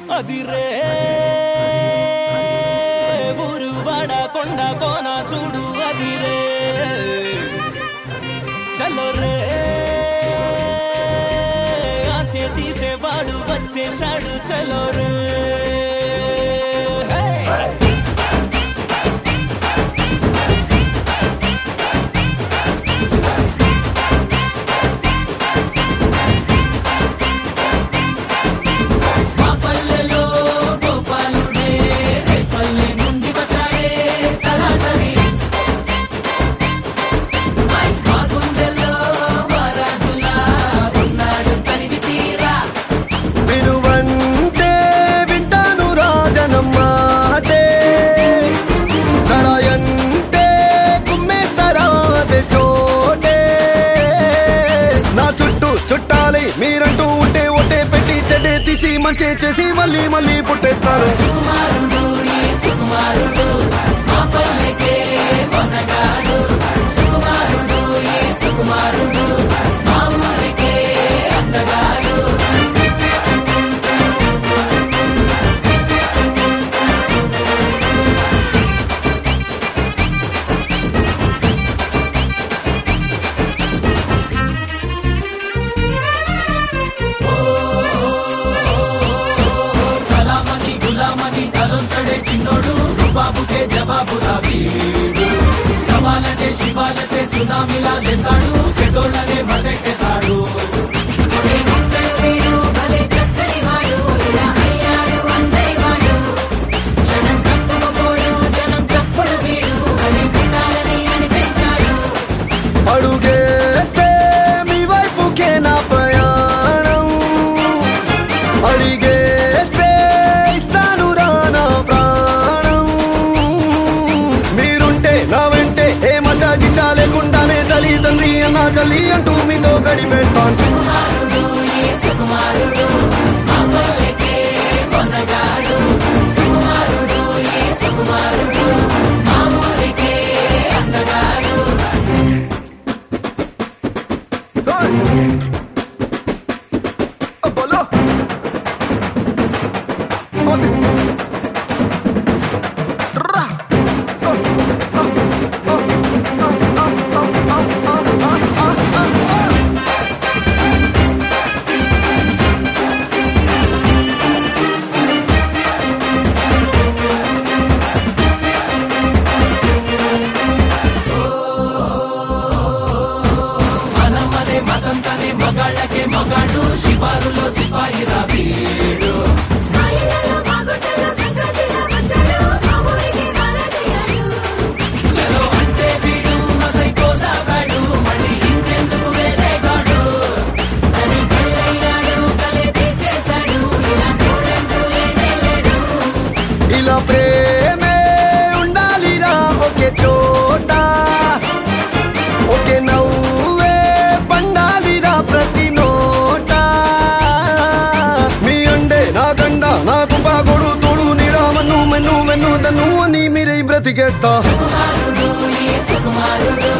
అది రే ఊరు వాడ కొండ కోన చూడు అది రే చలో రే ఆశ తీసేవాడు వచ్చేశాడు చలో రే హే! మా పల్లెలో గోపాలుడే పల్లె నుండి వచ్చాడే సరాసరి మా గుండెల్లో వరదులా ఉన్నాడు తనివి తీరా వినువంటే వింటాను రాజనం మాటే కళయంటే కుమ్మేస్తరాదే చోటే నా చుట్టూ చుట్టాలి మీరంటూ ఉంటే ఒట్టే పెట్టి చెడ్డే తీసి మంచి చేసి మళ్ళీ మళ్ళీ పుట్టేస్తారు సుకుమారుడు ఈ సుకుమారుడు మా పల్లెకే మొనగాడు సుకుమారుడు ఈ సుకుమారుడు మా ఊరికే అందగాడు సలామని గులామని తలొంచడే చిన్నోడు రుబాబుకే జవాబు వీడు సవాలంటే శివాలతే సునామీలా లేస్తాడు చెడ్డోళ్ళనే మదెట్టేశాడు అడుగేస్తే మీ వైపుకే నా ప్రయాణం అడిగేస్తే ఇస్తాను రా నా ప్రాణం మీరుంటే నా వెంటే ఏ మజా గిజా లేకుండానే తల్లి తండ్రి అన్న చల్లి అంటూ మీతో గడిపేస్తాను సుకుమారుడు ఈ సుకుమారుడు మా పల్లెకే మొనగాడు సుకుమారుడు ఈ సుకుమారుడు మా ఊరికే అందగాడు బోలో ఓకే రా ఓ ఓ ఓ ఓ ఓ మనమనే మతంతనే మగాళ్ళకే మగాడు శివారులో సిపాయి వీడు చలో అంటే వీడు మసైపోదా వాడు మళ్ళీ ఇంకెందుకు వేరే గాడు ఇలా ప్రేమే ఉండాలిరా ఒకే చోట ఒకే నవ్వే పండాలిరా ప్రతి నోట మీ అండే నా దండ నా కుంభాగోడు తోడు నీడా మన్ను మెన్ను మెన్ను తన్ను అని మీరే బ్రతికేస్తా సుకుమారుడు ఈ సుకుమారుడు